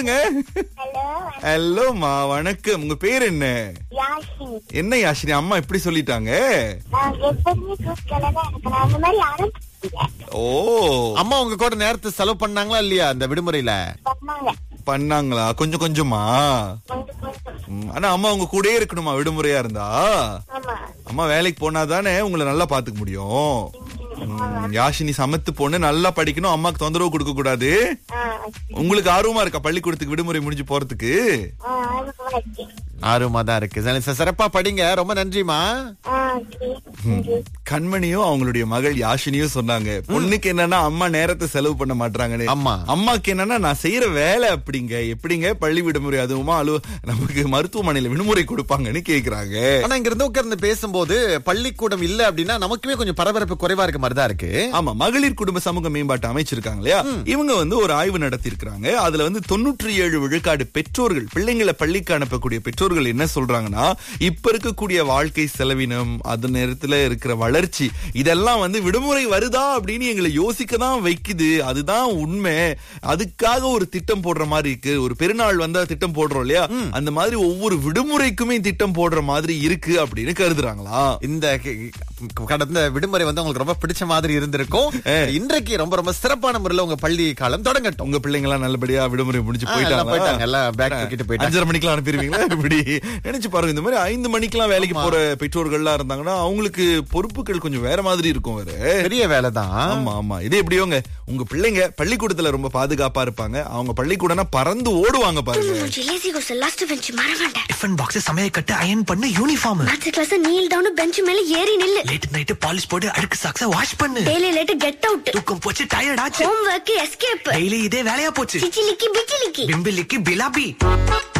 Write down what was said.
சொல்லுங்க ஹலோ ஹலோமா வணக்கம் உங்க பேர் என்ன யாஷினி என்ன யாஷினி அம்மா இப்படி சொல்லிட்டாங்க நான் எப்பவுமே கூப்பிட்டல தான் இருக்கணும் அந்த மாதிரி யாரும் இல்ல. ஓ அம்மா உங்க கூட நேரத்தை செலவு பண்ணாங்களா இல்லையா இந்த விடுமுறையில பண்ணாங்க பண்ணாங்களா கொஞ்சம் கொஞ்சமா கொஞ்சம் கொஞ்சம் ம், ஆனா அம்மா உங்க கூடயே இருக்கணுமா விடுமுறையா இருந்தா ஆமா அம்மா வேலைக்கு போனாதானே உங்களை நல்லா பாத்துக்க முடியும் ம், யாஷினி சமத்து பொண்ணு நல்லா படிக்கணும் அம்மாக்கு தொந்தரவு கொடுக்க கூடாது ஆ உங்களுக்கு ஆர்வமா இருக்கா பள்ளிக்கூடத்துக்கு விடுமுறை முடிஞ்சு போறதுக்கு ஆ அதுக்கு வச்சு ஆர்வமா தான் இருக்கு சரி, சரி, சிறப்பா படிங்க ரொம்ப நன்றிமா ஆ சரி சரி. கண்மணியும் அவங்களுடைய மகள் யாஷினியும் சொன்னாங்க பொண்ணுக்கு என்னன்னா அம்மா நேரத்தை செலவு பண்ண மாட்டாங்கன்னு ஆமா. அம்மாக்கு என்னன்னா நான் செய்யற வேலை அப்படிங்க எப்படிங்க பள்ளி விடுமுறை அதுவுமா அலு நமக்கு மருத்துவமனையில விடுமுறை கொடுப்பாங்கன்னு கேக்குறாங்க ஆனா இங்க இருந்து உட்கார்ந்து பேசும்போது பள்ளிக்கூடம் இல்ல அப்படின்னா நமக்குமே கொஞ்சம் பரபரப்பு குறைவா இருக்க மாதிரி தான் இருக்கு ஆமா மகளிர் குடும்ப சமூக மேம்பாட்டு அமைச்சிருக்காங்க இல்லையா இவங்க வந்து ஒரு ஆய்வு நடத்தி இருக்காங்க அதுல வந்து தொண்ணூற்றி ஏழு விழுக்காடு பெற்றோர்கள் பிள்ளைங்களை பள்ளிக்கு அனுப்பக்கூடிய பெற்றோர்கள் என்ன சொல்றாங்கன்னா இப்ப இருக்கக்கூடிய வாழ்க்கை செலவினம் அது நேரத்துல இருக்கிற வளர்ச்சி இதெல்லாம் வந்து விடுமுறை வருதா அப்படின்னு எங்களை யோசிக்க தான் வைக்குது அதுதான் உண்மை அதுக்காக ஒரு திட்டம் போடுற மாதிரி இருக்கு ஒரு பெருநாள் வந்தா திட்டம் போடுறோம் இல்லையா அந்த மாதிரி ஒவ்வொரு விடுமுறைக்குமே திட்டம் போடுற மாதிரி இருக்கு அப்படின்னு கருதுறாங்களா இந்த கி- கடந்த விடுமுறை வந்து உங்களுக்கு ரொம்ப பிடிச்ச மாதிரி இருந்திருக்கும் இன்றைக்கு ரொம்ப ரொம்ப சிறப்பான முறையில உங்க பள்ளி காலம் தொடங்கட்டும் உங்க பிள்ளைங்க எல்லாம் நல்லபடியா விடுமுறை முடிஞ்சு ஆ, எல்லாம் போயிட்டாங்க. போயிட்டாங்க எல்லாம் பேக் தூக்கிட்டு போயிட்டாங்க. அஞ்சரை மணிக்கெல்லாம் அனுப்பிடுவீங்களா இப்படி நினைச்சு பாருங்க இந்த மாதிரி ஐந்து மணிக்கெல்லாம் வேலைக்கு போற பெற்றோர்கள்லாம் இருந்தாங்கன்னா அவங்களுக்கு பொறுப்புகள் கொஞ்சம் வேற மாதிரி இருக்கும் வேற பெரிய வேலை தான் ஆமா ஆமா இது எப்படியோங்க உங்க பிள்ளைங்க பள்ளிக்கூடத்துல ரொம்ப பாதுகாப்பா இருப்பாங்க அவங்க பள்ளிக்கூடம்னா பறந்து ஓடுவாங்க பாருங்க லேசி கோஸ் லாஸ்ட் பெஞ்ச் மறவேண்டேன் டிஃபன் பாக்ஸ் சமைய கட்டு அயன் பண்ணு யூனிஃபார்ம் அடுத்த கிளாஸ் நீல் டவுன் பெஞ்ச் மேல ஏறி நில்லு லேட் நைட் பாலிஷ் போட்டு அழுக்கு சாக்ஸ வாஷ் பண்ணு டெய்லி லேட் கெட் அவுட் தூக்கம் போச்சு டயர்ட் ஆச்சு ஹோம் ஒர்க் எஸ்கேப் டெய்லி இதே வேலையா போச்சு சிச்சிலிக்கி பிச்சிலிக்கி பிம்பிலிக்கு பிலாபி